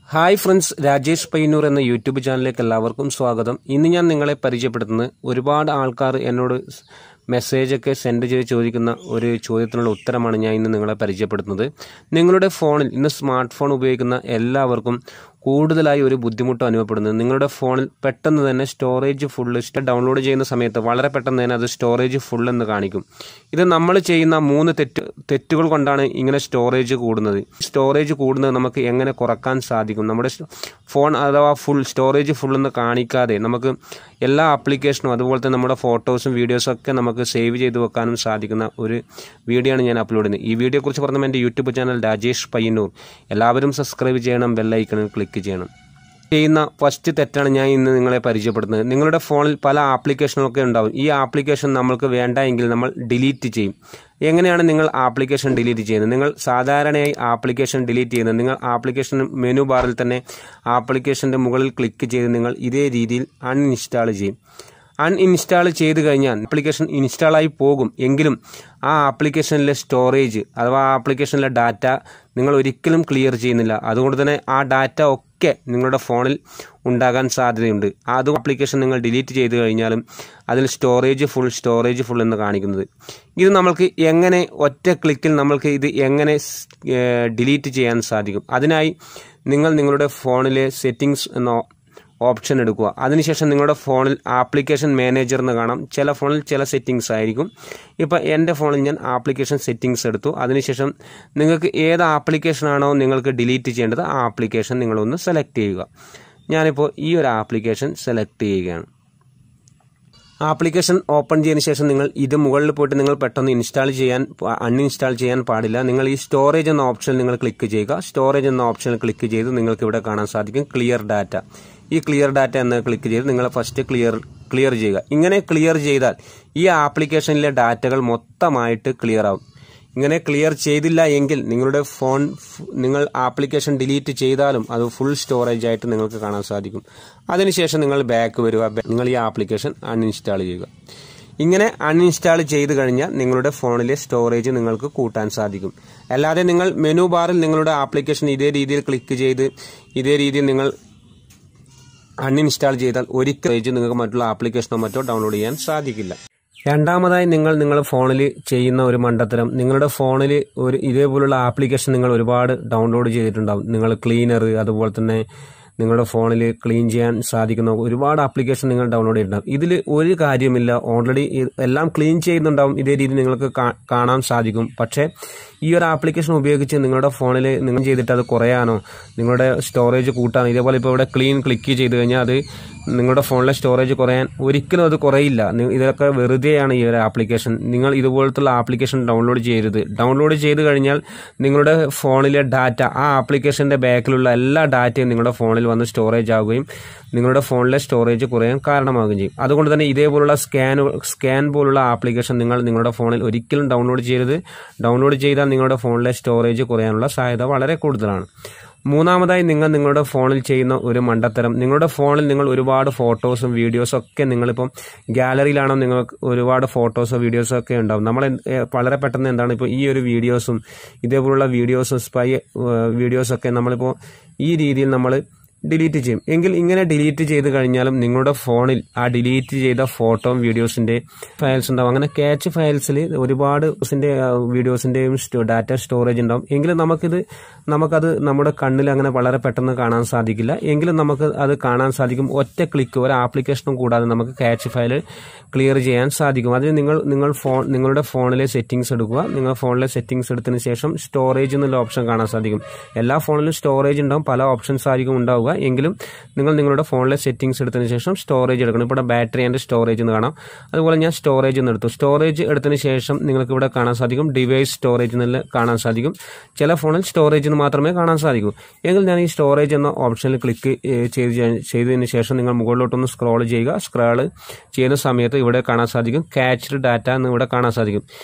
hi friends Rajesh Payyanur എന്ന YouTube ചാനലിലേക്ക് എല്ലാവർക്കും സ്വാഗതം ഇന്ന് ഞാൻ നിങ്ങളെ പരിചയപ്പെടുത്തുന്നത് ഒരുപാട് ആൾക്കാർ എന്നോട് മെസ്സേജൊക്കെ സെൻഡ് ചെയ്ത് ചോദിക്കുന്ന ഒരു ചോദ്യത്തിനുള്ള ഉത്തരമാണ് ഞാൻ ഇന്ന് നിങ്ങളെ പരിചയപ്പെടുത്തുന്നത് നിങ്ങളുടെ ഫോണിൽ ഇന്ന് സ്മാർട്ട് ഫോൺ ഉപയോഗിക്കുന്ന എല്ലാവർക്കും കൂടുതലായി ഒരു ബുദ്ധിമുട്ട് അനുഭവപ്പെടുന്നത് നിങ്ങളുടെ ഫോണിൽ പെട്ടെന്ന് തന്നെ സ്റ്റോറേജ് ഫുള്ള് ഡൗൺലോഡ് ചെയ്യുന്ന സമയത്ത് വളരെ പെട്ടെന്ന് തന്നെ അത് സ്റ്റോറേജ് ഫുൾ എന്ന് കാണിക്കും ഇത് നമ്മൾ ചെയ്യുന്ന മൂന്ന് തെറ്റ് തെറ്റുകൾ കൊണ്ടാണ് ഇങ്ങനെ സ്റ്റോറേജ് കൂടുന്നത് സ്റ്റോറേജ് കൂടുന്നത് നമുക്ക് എങ്ങനെ കുറക്കാൻ സാധിക്കും നമ്മുടെ ഫോൺ അഥവാ ഫുൾ സ്റ്റോറേജ് ഫുൾ എന്ന് കാണിക്കാതെ നമുക്ക് എല്ലാ ആപ്ലിക്കേഷനും അതുപോലെ തന്നെ നമ്മുടെ ഫോട്ടോസും വീഡിയോസും ഒക്കെ നമുക്ക് സേവ് ചെയ്ത് വെക്കാനും സാധിക്കുന്ന ഒരു വീഡിയോ ആണ് ഞാൻ അപ്ലോഡ് ചെയ്യുന്നത് ഈ വീഡിയോയെക്കുറിച്ച് പറഞ്ഞാൽ എൻ്റെ യൂട്യൂബ് ചാനൽ രാജേഷ് പയ്യന്നൂർ എല്ലാവരും സബ്സ്ക്രൈബ് ചെയ്യണം ബെല്ലൈക്കണിൽ ക്ലിക്ക് ചെയ്യണം ചെയ്യുന്ന ഫസ്റ്റ് തെറ്റാണ് ഞാൻ ഇന്ന് നിങ്ങളെ പരിചയപ്പെടുത്തുന്നത് നിങ്ങളുടെ ഫോണിൽ പല ആപ്ലിക്കേഷനൊക്കെ ഉണ്ടാവും ഈ ആപ്ലിക്കേഷൻ നമ്മൾക്ക് വേണ്ട എങ്കിൽ നമ്മൾ ഡിലീറ്റ് ചെയ്യും എങ്ങനെയാണ് നിങ്ങൾ ആപ്ലിക്കേഷൻ ഡിലീറ്റ് ചെയ്യുന്നത് നിങ്ങൾ സാധാരണയായി ആപ്ലിക്കേഷൻ ഡിലീറ്റ് ചെയ്യുന്നത് നിങ്ങൾ ആപ്ലിക്കേഷൻ മെനു ബാറിൽ തന്നെ ആപ്ലിക്കേഷൻ്റെ മുകളിൽ ക്ലിക്ക് ചെയ്ത് നിങ്ങൾ ഇതേ രീതിയിൽ അൺഇൻസ്റ്റാൾ ചെയ്യും അൺഇൻസ്റ്റാൾ ചെയ്ത് കഴിഞ്ഞാൽ ആപ്ലിക്കേഷൻ ഇൻസ്റ്റാളായി പോകും എങ്കിലും ആ ആപ്ലിക്കേഷനിലെ സ്റ്റോറേജ് അഥവാ ആ ആപ്ലിക്കേഷനിലെ ഡാറ്റ നിങ്ങൾ ഒരിക്കലും ക്ലിയർ ചെയ്യുന്നില്ല അതുകൊണ്ട് തന്നെ ആ ഡാറ്റ ഒക്കെ നിങ്ങളുടെ ഫോണിൽ ഉണ്ടാകാൻ സാധ്യതയുണ്ട് അത് ആപ്ലിക്കേഷൻ നിങ്ങൾ ഡിലീറ്റ് ചെയ്ത് കഴിഞ്ഞാലും അതിൽ സ്റ്റോറേജ് ഫുൾ സ്റ്റോറേജ് ഫുൾ എന്ന് കാണിക്കുന്നത് ഇത് നമ്മൾക്ക് എങ്ങനെ ഒറ്റ ക്ലിക്കിൽ നമ്മൾക്ക് ഇത് എങ്ങനെ ഡിലീറ്റ് ചെയ്യാൻ സാധിക്കും അതിനായി നിങ്ങൾ നിങ്ങളുടെ ഫോണിലെ സെറ്റിങ്സ് എന്ന ഓപ്ഷൻ എടുക്കുക അതിനുശേഷം നിങ്ങളുടെ ഫോണിൽ ആപ്ലിക്കേഷൻ മാനേജർ എന്ന് കാണാം ചില ഫോണിൽ ചില സെറ്റിങ്സ് ആയിരിക്കും ഇപ്പോൾ എൻ്റെ ഫോണിൽ ഞാൻ ആപ്ലിക്കേഷൻ സെറ്റിങ്സ് എടുത്തു അതിനുശേഷം നിങ്ങൾക്ക് ഏത് ആപ്ലിക്കേഷനാണോ നിങ്ങൾക്ക് ഡിലീറ്റ് ചെയ്യേണ്ടത് ആ ആപ്ലിക്കേഷൻ നിങ്ങളൊന്ന് സെലക്ട് ചെയ്യുക ഞാനിപ്പോൾ ഈ ഒരു ആപ്ലിക്കേഷൻ സെലക്ട് ചെയ്യുകയാണ് ആപ്ലിക്കേഷൻ ഓപ്പൺ ചെയ്തതിന് ശേഷം നിങ്ങൾ ഇത് മുകളിൽ പോയിട്ട് നിങ്ങൾ പെട്ടെന്ന് ഇൻസ്റ്റാൾ ചെയ്യാൻ അൺഇൻസ്റ്റാൾ ചെയ്യാൻ പാടില്ല നിങ്ങൾ ഈ സ്റ്റോറേജ് എന്ന ഓപ്ഷനിൽ നിങ്ങൾ ക്ലിക്ക് ചെയ്യുക സ്റ്റോറേജ് എന്ന ഓപ്ഷനിൽ ക്ലിക്ക് ചെയ്ത് നിങ്ങൾക്ക് ഇവിടെ കാണാൻ സാധിക്കും ക്ലിയർ ഡാറ്റ ഈ ക്ലിയർ ഡാറ്റ എന്ന് ക്ലിക്ക് ചെയ്ത് നിങ്ങൾ ഫസ്റ്റ് ക്ലിയർ ക്ലിയർ ചെയ്യുക ഇങ്ങനെ ക്ലിയർ ചെയ്താൽ ഈ ആപ്ലിക്കേഷനിലെ ഡാറ്റകൾ മൊത്തമായിട്ട് ക്ലിയർ ആവും ഇങ്ങനെ ക്ലിയർ ചെയ്തില്ല എങ്കിൽ നിങ്ങളുടെ ഫോൺ നിങ്ങൾ ആപ്ലിക്കേഷൻ ഡിലീറ്റ് ചെയ്താലും അത് ഫുൾ സ്റ്റോറേജ് ആയിട്ട് നിങ്ങൾക്ക് കാണാൻ സാധിക്കും അതിനുശേഷം നിങ്ങൾ ബാക്ക് വരിക നിങ്ങൾ ഈ ആപ്ലിക്കേഷൻ അൺഇൻസ്റ്റാൾ ചെയ്യുക ഇങ്ങനെ അൺഇൻസ്റ്റാൾ ചെയ്ത് കഴിഞ്ഞാൽ നിങ്ങളുടെ ഫോണിലെ സ്റ്റോറേജ് നിങ്ങൾക്ക് കൂട്ടാൻ സാധിക്കും അല്ലാതെ നിങ്ങൾ മെനു ബാറിൽ നിങ്ങളുടെ ആപ്ലിക്കേഷൻ ഇതേ രീതിയിൽ ക്ലിക്ക് ചെയ്ത് ഇതേ രീതിയിൽ നിങ്ങൾ അൺഇൻസ്റ്റാൾ ചെയ്താൽ ഒരിക്കലും നിങ്ങൾക്ക് മറ്റുള്ള ആപ്ലിക്കേഷനോ മറ്റോ ഡൗൺലോഡ് ചെയ്യാൻ സാധിക്കില്ല രണ്ടാമതായി നിങ്ങൾ നിങ്ങളുടെ ഫോണിൽ ചെയ്യുന്ന ഒരു മണ്ടത്തരം നിങ്ങളുടെ ഫോണിൽ ഒരു ഇതേപോലുള്ള ആപ്ലിക്കേഷൻ നിങ്ങൾ ഒരുപാട് ഡൗൺലോഡ് ചെയ്തിട്ടുണ്ടാവും നിങ്ങൾ ക്ലീനർ അതുപോലെ തന്നെ നിങ്ങളുടെ ഫോണിൽ ക്ലീൻ ചെയ്യാൻ സാധിക്കുന്ന ഒരുപാട് ആപ്ലിക്കേഷൻ നിങ്ങൾ ഡൗൺലോഡ് ചെയ്തിട്ടുണ്ടാവും ഇതിൽ ഒരു കാര്യമില്ല ഓൾറെഡി എല്ലാം ക്ലീൻ ചെയ്യുന്നുണ്ടാവും ഇതേ രീതിയിൽ നിങ്ങൾക്ക് കാണാൻ സാധിക്കും പക്ഷേ ഈ ഒരു ആപ്ലിക്കേഷൻ ഉപയോഗിച്ച് നിങ്ങളുടെ ഫോണിൽ നിങ്ങൾ ചെയ്തിട്ട് അത് കുറയാനോ നിങ്ങളുടെ സ്റ്റോറേജ് കൂട്ടാനോ ഇതേപോലെ ഇപ്പോൾ ഇവിടെ ക്ലീൻ ക്ലിക്ക് ചെയ്ത് കഴിഞ്ഞാൽ അത് നിങ്ങളുടെ ഫോണിലെ സ്റ്റോറേജ് കുറയാൻ ഒരിക്കലും അത് കുറയില്ല ഇതൊക്കെ വെറുതെയാണ് ഈ ഒരു ആപ്ലിക്കേഷൻ നിങ്ങൾ ഇതുപോലത്തുള്ള ആപ്ലിക്കേഷൻ ഡൗൺലോഡ് ചെയ്യരുത് ഡൗൺലോഡ് ചെയ്ത് കഴിഞ്ഞാൽ നിങ്ങളുടെ ഫോണിലെ ഡാറ്റ ആ ആപ്ലിക്കേഷൻ്റെ ബാക്കിലുള്ള എല്ലാ ഡാറ്റയും നിങ്ങളുടെ ഫോണിൽ വന്ന് സ്റ്റോറേജ് ആവുകയും നിങ്ങളുടെ ഫോണിലെ സ്റ്റോറേജ് കുറയാൻ കാരണമാകുകയും ചെയ്യും അതുകൊണ്ട് തന്നെ ഇതേപോലുള്ള സ്കാൻ സ്കാൻ പോലുള്ള ആപ്ലിക്കേഷൻ നിങ്ങൾ നിങ്ങളുടെ ഫോണിൽ ഒരിക്കലും ഡൗൺലോഡ് ചെയ്യരുത് ഡൗൺലോഡ് ചെയ്താൽ നിങ്ങളുടെ ഫോണിലെ സ്റ്റോറേജ് കുറയാനുള്ള സാധ്യത വളരെ കൂടുതലാണ് മൂന്നാമതായി നിങ്ങൾ നിങ്ങളുടെ ഫോണിൽ ചെയ്യുന്ന ഒരു മണ്ടത്തരം നിങ്ങളുടെ ഫോണിൽ നിങ്ങൾ ഒരുപാട് ഫോട്ടോസും വീഡിയോസും ഒക്കെ നിങ്ങളിപ്പം ഗാലറിയിലാണോ നിങ്ങൾക്ക് ഒരുപാട് ഫോട്ടോസോ വീഡിയോസോ ഒക്കെ ഉണ്ടാവും നമ്മൾ വളരെ പെട്ടെന്ന് എന്താണ് ഇപ്പോൾ ഈ ഒരു വീഡിയോസും ഇതേപോലുള്ള വീഡിയോസും സ്പൈ വീഡിയോസൊക്കെ നമ്മളിപ്പോൾ ഈ രീതിയിൽ നമ്മൾ ഡിലീറ്റ് ചെയ്യും എങ്കിൽ ഇങ്ങനെ ഡിലീറ്റ് ചെയ്ത് കഴിഞ്ഞാലും നിങ്ങളുടെ ഫോണിൽ ആ ഡിലീറ്റ് ചെയ്ത ഫോട്ടോയും വീഡിയോസിന്റെ ഫയൽസ് ഉണ്ടാവും അങ്ങനെ ക്യാച്ച് ഫയൽസിൽ ഒരുപാട് വീഡിയോസിന്റെയും ഡാറ്റ സ്റ്റോറേജ് ഉണ്ടാവും എങ്കിലും നമുക്കിത് നമുക്കത് നമ്മുടെ കണ്ണിൽ അങ്ങനെ വളരെ പെട്ടെന്ന് കാണാൻ സാധിക്കില്ല എങ്കിലും നമുക്ക് അത് കാണാൻ സാധിക്കും ഒറ്റ ക്ലിക്ക് ഒരു ആപ്ലിക്കേഷനും കൂടാതെ നമുക്ക് ക്യാച്ച് ഫയൽ ക്ലിയർ ചെയ്യാൻ സാധിക്കും അതിന് നിങ്ങൾ നിങ്ങൾ ഫോൺ നിങ്ങളുടെ ഫോണിലെ സെറ്റിംഗ്സ് എടുക്കുക നിങ്ങൾ ഫോണിലെ സെറ്റിംഗ്സ് എടുത്തതിന് ശേഷം സ്റ്റോറേജ് എന്നുള്ള ഓപ്ഷൻ കാണാൻ സാധിക്കും എല്ലാ ഫോണിലും സ്റ്റോറേജ് ഉണ്ടാവും പല ഓപ്ഷൻസ് ആയിരിക്കും ഉണ്ടാവുക എങ്കിലും നിങ്ങൾ നിങ്ങളുടെ ഫോണിലെ സെറ്റിംഗ്സ് എടുത്തതിന് ശേഷം സ്റ്റോറേജ് എടുക്കണം ഇവിടെ ബാറ്ററി ആൻഡ് സ്റ്റോറേജ് എന്ന് കാണാം അതുപോലെ ഞാൻ സ്റ്റോറേജ് എന്ന് എടുത്തു സ്റ്റോറേജ് എടുത്തതിന് ശേഷം നിങ്ങൾക്ക് ഇവിടെ കാണാൻ സാധിക്കും ഡിവൈസ് സ്റ്റോറേജ് എന്നുള്ള കാണാൻ സാധിക്കും ചില ഫോണിൽ സ്റ്റോറേജ് എന്ന് മാത്രമേ കാണാൻ സാധിക്കൂ എങ്കിൽ ഞാൻ ഈ സ്റ്റോറേജ് എന്ന ഓപ്ഷനിൽ ക്ലിക്ക് ചെയ്ത് ചെയ്തതിന് ശേഷം നിങ്ങൾ മുകളിലോട്ടൊന്ന് സ്ക്രോൾ ചെയ്യുക സ്ക്രോൾ ചെയ്യുന്ന സമയത്ത് ഇവിടെ കാണാൻ സാധിക്കും ക്യാച്ച്ഡ് ഡാറ്റ എന്ന് ഇവിടെ കാണാൻ സാധിക്കും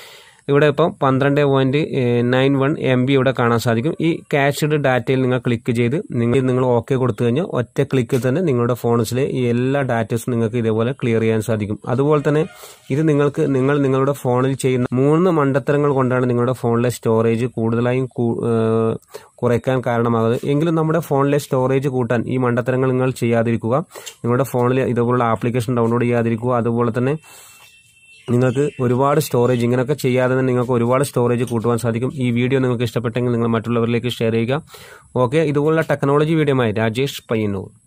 ഇവിടെ ഇപ്പം പന്ത്രണ്ട് പോയിന്റ് നയൻ വൺ എം ബി ഇവിടെ കാണാൻ സാധിക്കും ഈ ക്യാഷ്ഡ് ഡാറ്റയിൽ നിങ്ങൾ ക്ലിക്ക് ചെയ്ത് നിങ്ങൾ നിങ്ങൾ ഓക്കെ കൊടുത്തു കഴിഞ്ഞാൽ ഒറ്റ ക്ലിക്കിൽ തന്നെ നിങ്ങളുടെ ഫോൺസിലെ ഈ എല്ലാ ഡാറ്റസും നിങ്ങൾക്ക് ഇതേപോലെ ക്ലിയർ ചെയ്യാൻ സാധിക്കും അതുപോലെ തന്നെ ഇത് നിങ്ങൾക്ക് നിങ്ങൾ നിങ്ങളുടെ ഫോണിൽ ചെയ്യുന്ന മൂന്ന് മണ്ടത്തരങ്ങൾ കൊണ്ടാണ് നിങ്ങളുടെ ഫോണിലെ സ്റ്റോറേജ് കൂടുതലായും കൂ- ഏഹ് കുറയ്ക്കാൻ കാരണമാകുന്നത് എങ്കിലും നമ്മുടെ ഫോണിലെ സ്റ്റോറേജ് കൂട്ടാൻ ഈ മണ്ടത്തരങ്ങൾ നിങ്ങൾ ചെയ്യാതിരിക്കുക നിങ്ങളുടെ ഫോണിൽ ഇതുപോലുള്ള ആപ്ലിക്കേഷൻ ഡൗൺലോഡ് ചെയ്യാതിരിക്കുക അതുപോലെ തന്നെ നിങ്ങൾക്ക് ഒരുപാട് സ്റ്റോറേജ് ഇങ്ങനെയൊക്കെ ചെയ്യാതെ തന്നെ നിങ്ങൾക്ക് ഒരുപാട് സ്റ്റോറേജ് കൂട്ടുവാൻ സാധിക്കും ഈ വീഡിയോ നിങ്ങൾക്ക് ഇഷ്ടപ്പെട്ടെങ്കിൽ നിങ്ങൾ മറ്റുള്ളവരിലേക്ക് ഷെയർ ചെയ്യുക ഓക്കെ ഇതുപോലുള്ള ടെക്നോളജി വീഡിയോ രാജേഷ് പയ്യന്നൂർ